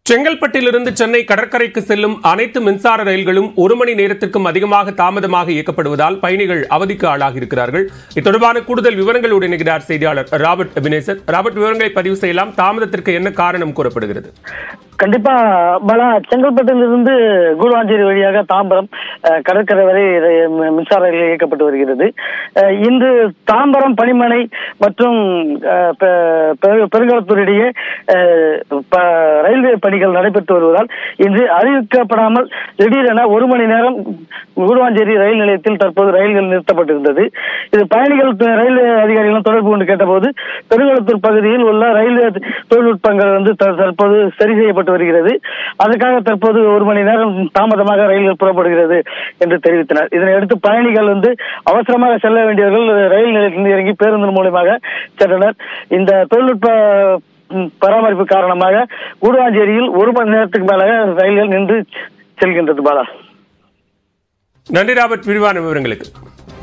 செங்கல்பட்டிலிருந்து சென்னை கடற்கரைக்கு செல்லும் அனைத்து மின்சார ரயில்களும் ஒரு மணி நேரத்திற்கும் அதிகமாக தாமதமாக இயக்கப்படுவதால் பயணிகள் அவதிக்கு ஆளாகியிருக்கிறார்கள் இது தொடர்பான கூடுதல் விவரங்களோடு இணைகிறார் செய்தியாளர் ராபர்ட் எபினேசர் ராபர்ட் விவரங்களை பதிவு செய்யலாம் தாமதத்திற்கு என்ன காரணம் கூறப்படுகிறது கண்டிப்பா பலா செங்கல்பட்டிலிருந்து கூடுவாஞ்சேரி வழியாக தாம்பரம் அஹ், கடற்கரை வரை ர- மி- மின்சார ரயில் இயக்கப்பட்டு வருகிறது அஹ், இன்று தாம்பரம் பணிமனை மற்றும் அஹ், பெ- பெரு- பெருங்களத்தூர் இடையே அஹ், ப- ரயில்வே பணிகள் நடைபெற்று வருவதால் இன்று அறிவிக்கப்படாமல் திடீரென ஒரு மணி நேரம் கூடுவாஞ்சேரி ரயில் நிலையத்தில் தற்போது ரயில்கள் நிறுத்தப்பட்டிருந்தது இது பயணிகள் த- ரயில்வே அதிகாரிகளும் தொடர்பு கொண்டு கேட்டபோது பெருங்களத்தூர் பகுதியில் உள்ள ரயில்வே தொழில்நுட்பங்கள் வந்து த- தற்போது சரி செய்யப்பட்டு வருகிறது அதற்காக தற்போது ஒரு மணி நேரம் தாமதமாக ரயில்கள் புறப்படுகிறது என்று தெரிவித்தனர் இதனையடுத்து பயணிகள் வந்து அவசரமாக செல்ல வேண்டியவர்கள் ரயில் நிலையத்திலிருந்து இறங்கி பேருந்து மூலமாக சென்றனர் இந்த தொழில்நுட்ப ம், பராமரிப்பு காரணமாக கூடுவாஞ்சேரியில் ஒரு மணி நேரத்துக்கு மேலாக ரயில்கள் நின்று செல்கின்றது பாலா நன்றி ராபர்ட் விரிவான விவரங்களுக்கு